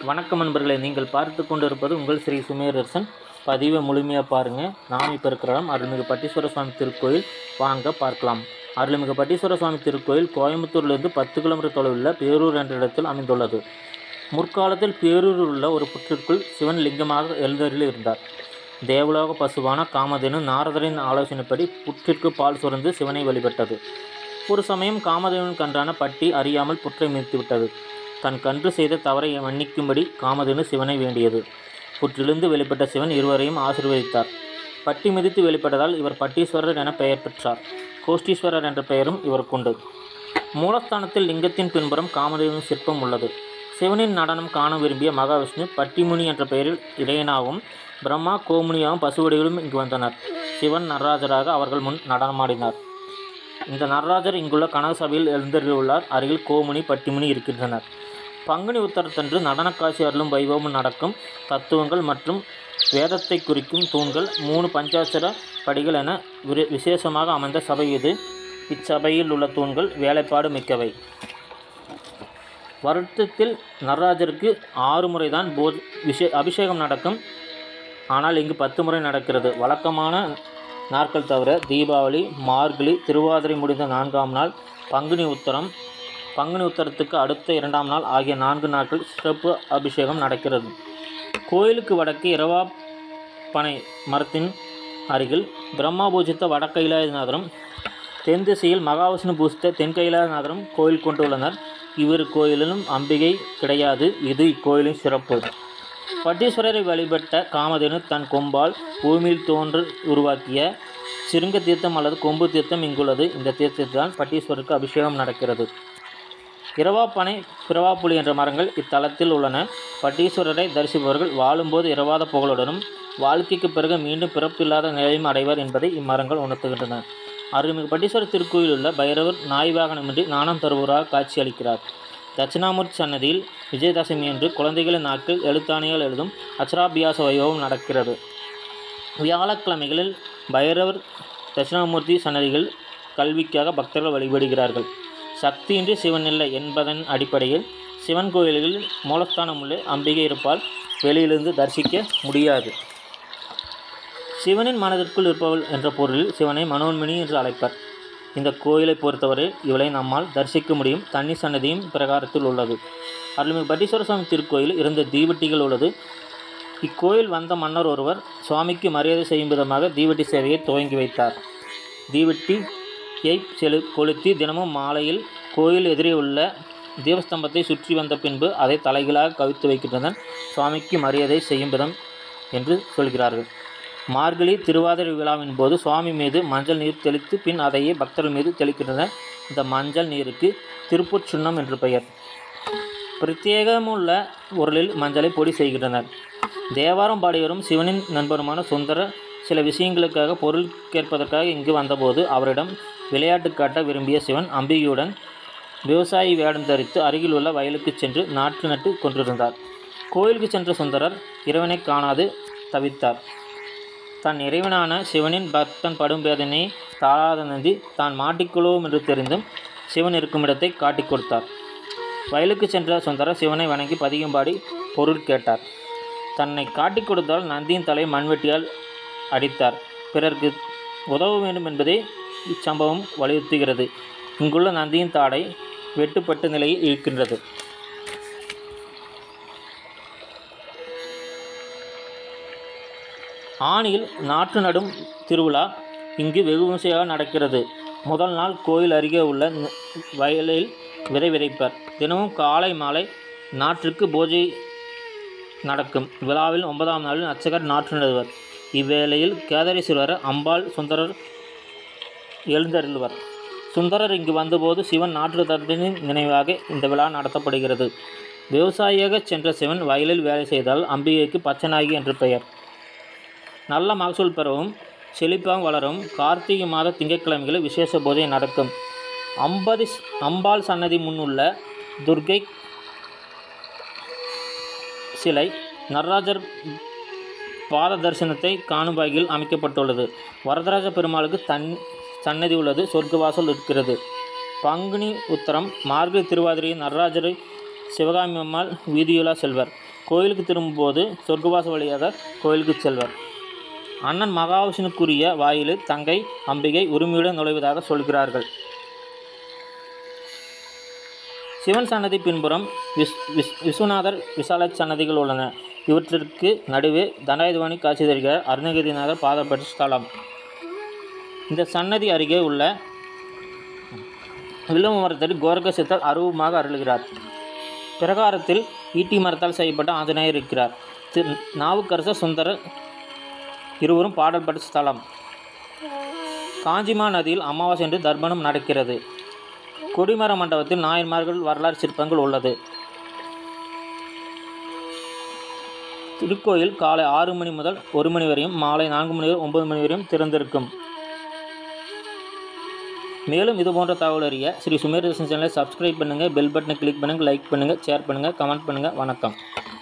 வணக்கம் நண்பர்களே நீங்கள் பார்த்து கொண்டிருப்பது உங்கள் ஸ்ரீ சுமேரரசன் பதிவை முழுமையாக பாருங்கள் நாம் இப்போ இருக்கிற இடம் அருள்மிகு பட்டீஸ்வர சுவாமி திருக்கோயில் வாங்க பார்க்கலாம் அருள்மிகு பட்டீஸ்வர சுவாமி திருக்கோயில் கோயம்புத்தூரிலிருந்து பத்து கிலோமீட்டர் தொலைவில் பேரூர் என்ற இடத்தில் அமைந்துள்ளது முற்காலத்தில் பேரூரில் உள்ள ஒரு புற்றிற்குள் சிவன் லிங்கமாக எழுந்தருளி இருந்தார் தேவலோக பசுவான காமதேனு நாரதரின் ஆலோசனைப்படி புற்றிற்கு பால் சுரந்து சிவனை வழிபட்டது ஒரு சமயம் காமதேவன் கன்றான பட்டி அறியாமல் புற்றை மிதித்து விட்டது தன் கன்று செய்த தவறை மன்னிக்கும்படி காமதேனு சிவனை வேண்டியது புற்றிலிருந்து வெளிப்பட்ட சிவன் இருவரையும் ஆசீர்வதித்தார் பட்டி மிதித்து வெளிப்பட்டதால் இவர் பட்டீஸ்வரர் என பெயர் பெற்றார் கோஷ்டீஸ்வரர் என்ற பெயரும் இவருக்குண்டு மூலஸ்தானத்தில் லிங்கத்தின் பின்புறம் காமதேவன் சிற்பம் உள்ளது சிவனின் நடனம் காண விரும்பிய மகாவிஷ்ணு பட்டிமுனி என்ற பெயரில் இடையனாகவும் பிரம்மா கோமுனியாகவும் பசுவடிகளும் இங்கு வந்தனர் சிவன் நடராஜராக அவர்கள் முன் நடனமாடினார் இந்த நடராஜர் இங்குள்ள கனக சபையில் எழுந்தருளியுள்ளார் அருகில் கோமுனி பட்டிமுனி இருக்கின்றனர் பங்குனி உத்தரத்தன்று நடனக்காட்சி அருளும் வைபவம் நடக்கும் தத்துவங்கள் மற்றும் வேதத்தை குறிக்கும் தூண்கள் மூணு பஞ்சாட்சர படிகள் என விரு- விசேஷமாக அமைந்த சபை இது இச்சபையில் உள்ள தூண்கள் வேலைப்பாடு மிக்கவை வருடத்தில் நடராஜருக்கு ஆறு முறை தான் போ விஷே அபிஷேகம் நடக்கும் ஆனால் இங்கு பத்து முறை நடக்கிறது வழக்கமான நாட்கள் தவிர தீபாவளி மார்கழி திருவாதிரை முடிந்த நான்காம் நாள் பங்குனி உத்தரம் பங்குனி உத்தரத்துக்கு அடுத்த இரண்டாம் நாள் ஆகிய நான்கு நாட்கள் சிறப்பு அபிஷேகம் நடக்கிறது கோயிலுக்கு வடக்கு இரவா பனை மரத்தின் அருகில் பிரம்மா பூஜித்த வட கைலாயநாதரும் தென் திசையில் மகாவிஷ்ணு பூஜித்த தென் கைலாயநாதரும் கோயில் கொண்டுள்ளனர் இவர் கோயிலிலும் அம்பிகை கிடையாது இது இக்கோயிலின் சிறப்பு பட்டீஸ்வரரை வழிபட்ட காமதேனு தன் கொம்பால் பூமியில் தோன்று உருவாக்கிய சிருங்க தீர்த்தம் அல்லது கொம்பு தீர்த்தம் இங்குள்ளது இந்த தீர்த்தத்தால் பட்டீஸ்வரருக்கு அபிஷேகம் நடக்கிறது இரவாப்பனை பிறவாப்புலி என்ற மரங்கள் இத்தலத்தில் உள்ளன பட்டீஸ்வரரை தரிசிப்பவர்கள் வாழும்போது இரவாத புகழுடனும் வாழ்க்கைக்கு பிறகு மீண்டும் பிறப்பில்லாத நிலையும் அடைவர் என்பதை இம்மரங்கள் உணர்த்துகின்றன அருள்மிகு பட்டீஸ்வரர் திருக்கோயில் உள்ள பைரவர் நாய் வாகனமின்றி நாணம் தருவராக காட்சியளிக்கிறார் தட்சிணாமூர்த்தி சன்னதியில் விஜயதசமி அன்று குழந்தைகளின் நாட்கள் எழுத்தாணிகள் எழுதும் அச்சராபியாச வைபவம் நடக்கிறது வியாழக்கிழமைகளில் பைரவர் தட்சிணாமூர்த்தி சன்னதிகள் கல்விக்காக பக்தர்கள் வழிபடுகிறார்கள் சக்தியின்றி சிவன் இல்லை என்பதன் அடிப்படையில் சிவன் கோயில்களில் மூலஸ்தானம் உள்ள அம்பிகை இருப்பால் வெளியிலிருந்து தரிசிக்க முடியாது சிவனின் மனதிற்குள் இருப்பவள் என்ற பொருளில் சிவனை மனோன்மினி என்று அழைப்பர் இந்த கோயிலை பொறுத்தவரை இவளை நம்மால் தரிசிக்க முடியும் தண்ணி சன்னதியும் பிரகாரத்தில் உள்ளது அருள்மிகு பட்டீஸ்வர சுவாமி திருக்கோயில் இருந்த தீவட்டிகள் உள்ளது இக்கோயில் வந்த மன்னர் ஒருவர் சுவாமிக்கு மரியாதை செய்யும் விதமாக தீவட்டி சேவையை துவங்கி வைத்தார் தீவட்டியை செலு கொளுத்தி தினமும் மாலையில் கோயில் எதிரே உள்ள தீபஸ்தம்பத்தை சுற்றி வந்த பின்பு அதை தலைகளாக கவித்து வைக்கின்றனர் சுவாமிக்கு மரியாதை செய்யும் விதம் என்று சொல்கிறார்கள் மார்கழி திருவாதிரை விழாவின் போது சுவாமி மீது மஞ்சள் நீர் தெளித்து பின் அதையே பக்தர்கள் மீது தெளிக்கின்றனர் இந்த மஞ்சள் நீருக்கு திருப்புற் சுண்ணம் என்று பெயர் பிரத்யேகமுள்ள உரலில் மஞ்சளை பொடி செய்கின்றனர் தேவாரம் பாடியவரும் சிவனின் நண்பருமான சுந்தரர் சில விஷயங்களுக்காக பொருள் கேட்பதற்காக இங்கு வந்தபோது அவரிடம் விளையாட்டு காட்ட விரும்பிய சிவன் அம்பிகையுடன் விவசாயி வேடம் தரித்து அருகில் உள்ள வயலுக்கு சென்று நாற்று நட்டு கொண்டிருந்தார் கோயிலுக்கு சென்ற சுந்தரர் இறைவனை காணாது தவித்தார் தன் இறைவனான சிவனின் பக்தன் படும் வேதனை தாழாத நந்தி தான் மாட்டிக்கொள்வோம் என்று தெரிந்தும் சிவன் இருக்கும் இடத்தை காட்டிக் கொடுத்தார் வயலுக்கு சென்ற சுந்தரர் சிவனை வணங்கி பதிகம்பாடி பொருள் கேட்டார் தன்னை காட்டிக் கொடுத்தால் நந்தியின் தலை மண்வெட்டியால் அடித்தார் பிறருக்கு உதவ வேண்டும் என்பதே இச்சம்பவம் வலியுறுத்துகிறது இங்குள்ள நந்தியின் தாடை வெட்டுப்பட்ட நிலையில் இருக்கின்றது ஆணியில் நாற்று நடும் திருவிழா இங்கு வெகு விமர்சையாக நடக்கிறது முதல் நாள் கோயில் அருகே உள்ள ந- வயலில் விதை விதைப்பர் தினமும் காலை மாலை நாற்றுக்கு பூஜை நடக்கும் விழாவில் ஒன்பதாம் நாளில் அர்ச்சகர் நாற்று நடுவர் இவ்வேளையில் கேதாரீஸ்வரர் அம்பாள் சுந்தரர் எழுந்தருள்வர் சுந்தரர் இங்கு வந்தபோது சிவன் நாற்று தந்தனின் நினைவாக இந்த விழா நடத்தப்படுகிறது விவசாயியாக சென்ற சிவன் வயலில் வேலை செய்தால் அம்பிகைக்கு பச்சனாகி என்று பெயர் நல்ல மகசூல் பெறவும் செழிப்பாக வளரும் கார்த்திகை மாத திங்கட்கிழமைகளில் விசேஷ பூஜை நடக்கும் அம்பதி அம்பாள் சன்னதி முன்னுள்ள துர்க்கை சிலை நடராஜர் பாத தரிசனத்தை காணும் வகையில் அமைக்கப்பட்டுள்ளது வரதராஜ பெருமாளுக்கு தன் சன்னதி உள்ளது சொர்க்கவாசல் இருக்கிறது பங்குனி உத்தரம் மார்கழி திருவாதிரையில் நடராஜரை சிவகாமி அம்மாள் வீதியுலா செல்வர் கோயிலுக்கு திரும்பும்போது சொர்க்கவாச வழியாக கோயிலுக்கு செல்வர் அண்ணன் மகாவிஷ்ணுக்குரிய வாயிலில் தங்கை அம்பிகை உரிமையுடன் நுழைவதாக சொல்கிறார்கள் சிவன் சன்னதி பின்புறம் விஸ் விஸ் விஸ்வநாதர் விசால சன்னதிகள் உள்ளன இவற்றிற்கு நடுவே தண்டாயுதவாணி காட்சி தருகிறார் அருணகிரிநாதர் பாதப்பட்ட ஸ்தலம் இந்த சன்னதி அருகே உள்ள வில்லுவ மரத்தில் கோரக சித்தர் அருவமாக அருளுகிறார் பிரகாரத்தில் ஈட்டி மரத்தால் செய்யப்பட்ட ஆஞ்சநேயர் இருக்கிறார் திரு நாவுக்கரசர் சுந்தரர் இருவரும் பாடல்பட்ட ஸ்தலம் காஞ்சிமா நதியில் அமாவாசை என்று தர்ப்பணம் நடக்கிறது கொடிமர மண்டபத்தில் நாயன்மார்கள் வரலாறு சிற்பங்கள் உள்ளது திருக்கோயில் காலை ஆறு மணி முதல் ஒரு மணி வரையும் மாலை நான்கு மணி வரை ஒன்பது மணி வரையும் திறந்திருக்கும் மேலும் இது போன்ற தகவல் அறிய ஸ்ரீ சுமேர் சேனலை சப்ஸ்கிரைப் பண்ணுங்கள் பெல் பட்டனை கிளிக் பண்ணுங்கள் லைக் பண்ணுங்கள் ஷேர் பண்ணுங்கள் கமெண்ட் பண்ணுங்கள் வணக்கம்